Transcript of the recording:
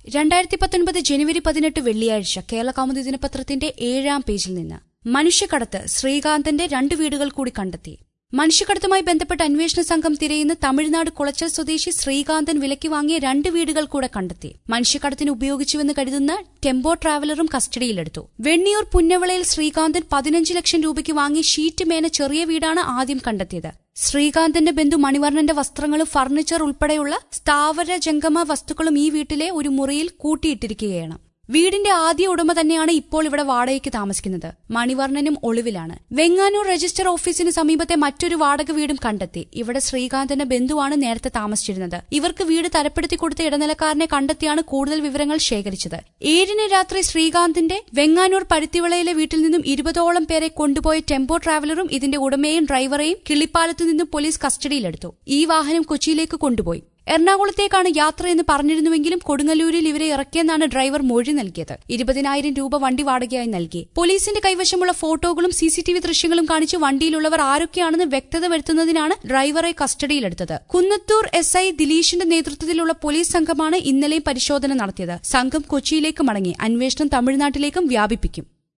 രണ്ടായിരത്തി പത്തൊൻപത് ജനുവരി പതിനെട്ട് വെള്ളിയാഴ്ച കേരള കൗമുദി ദിനപത്രത്തിന്റെ ഏഴാം പേജിൽ നിന്ന് മനുഷ്യക്കടത്ത് ശ്രീകാന്തന്റെ രണ്ട് വീടുകൾ കൂടി കണ്ടെത്തി മനുഷ്യക്കടത്തുമായി ബന്ധപ്പെട്ട അന്വേഷണ സംഘം തിരയുന്ന തമിഴ്നാട് കുളച്ചൽ സ്വദേശി ശ്രീകാന്തൻ വിലയ്ക്ക് വാങ്ങിയ രണ്ട് വീടുകൾ കൂടെ കണ്ടെത്തി മനുഷ്യക്കടത്തിന് ഉപയോഗിച്ചുവെന്ന് കരുതുന്ന ടെമ്പോ ട്രാവലറും കസ്റ്റഡിയിലെടുത്തു വെണ്ണിയൂർ പുന്നവിളയിൽ ശ്രീകാന്തൻ പതിനഞ്ച് ലക്ഷം രൂപയ്ക്ക് വാങ്ങിയ ഷീറ്റ് മേന ചെറിയ വീടാണ് ആദ്യം കണ്ടെത്തിയത് ശ്രീകാന്തന്റെ ബന്ധു മണിവർണ്ണന്റെ വസ്ത്രങ്ങളും ഫർണിച്ചർ ഉൾപ്പെടെയുള്ള സ്ഥാവര ജംഗമ വസ്തുക്കളും ഈ വീട്ടിലെ ഒരു മുറിയിൽ കൂട്ടിയിട്ടിരിക്കുകയാണ് വീടിന്റെ ആദ്യ ഉടമ തന്നെയാണ് ഇപ്പോൾ ഇവിടെ വാടകയ്ക്ക് താമസിക്കുന്നത് മണിവർണ്ണനും ഒളിവിലാണ് വെങ്ങാനൂർ രജിസ്റ്റർ ഓഫീസിന് സമീപത്തെ മറ്റൊരു വാടക വീടും കണ്ടെത്തി ഇവിടെ ശ്രീകാന്തന്റെ ബന്ധുവാണ് നേരത്തെ താമസിച്ചിരുന്നത് ഇവർക്ക് വീട് തരപ്പെടുത്തി കൊടുത്ത ഇടനിലക്കാരനെ കണ്ടെത്തിയാണ് കൂടുതൽ വിവരങ്ങൾ ശേഖരിച്ചത് ഏഴിന് രാത്രി ശ്രീകാന്തിന്റെ വെങ്ങാനൂർ പരുത്തിവിളയിലെ വീട്ടിൽ നിന്നും ഇരുപതോളം പേരെ കൊണ്ടുപോയ ടെമ്പോ ട്രാവലറും ഇതിന്റെ ഉടമയും ഡ്രൈവറെയും കിള്ളിപ്പാലത്തു നിന്നും പോലീസ് കസ്റ്റഡിയിലെടുത്തു ഈ വാഹനം കൊച്ചിയിലേക്ക് കൊണ്ടുപോയി എറണാകുളത്തേക്കാണ് യാത്രയെന്ന് പറഞ്ഞിരുന്നുവെങ്കിലും കൊടുങ്ങല്ലൂരിൽ ഇവരെ ഇറക്കിയെന്നാണ് ഡ്രൈവർ മൊഴി നൽകിയത് ഇരുപതിനായിരം രൂപ വണ്ടി വാടകയായി നൽകി പോലീസിന്റെ കൈവശമുള്ള ഫോട്ടോകളും സിസിടിവി ദൃശ്യങ്ങളും കാണിച്ച് വണ്ടിയിലുള്ളവർ ആരൊക്കെയാണെന്ന് വ്യക്തത വരുത്തുന്നതിനാണ് ഡ്രൈവറെ കസ്റ്റഡിയിലെടുത്തത് കുന്നത്തൂർ എസ് ഐ ദിലീഷിന്റെ നേതൃത്വത്തിലുള്ള പോലീസ് സംഘമാണ് ഇന്നലെയും പരിശോധന നടത്തിയത് സംഘം കൊച്ചിയിലേക്ക് മടങ്ങി അന്വേഷണം തമിഴ്നാട്ടിലേക്കും വ്യാപിപ്പിക്കും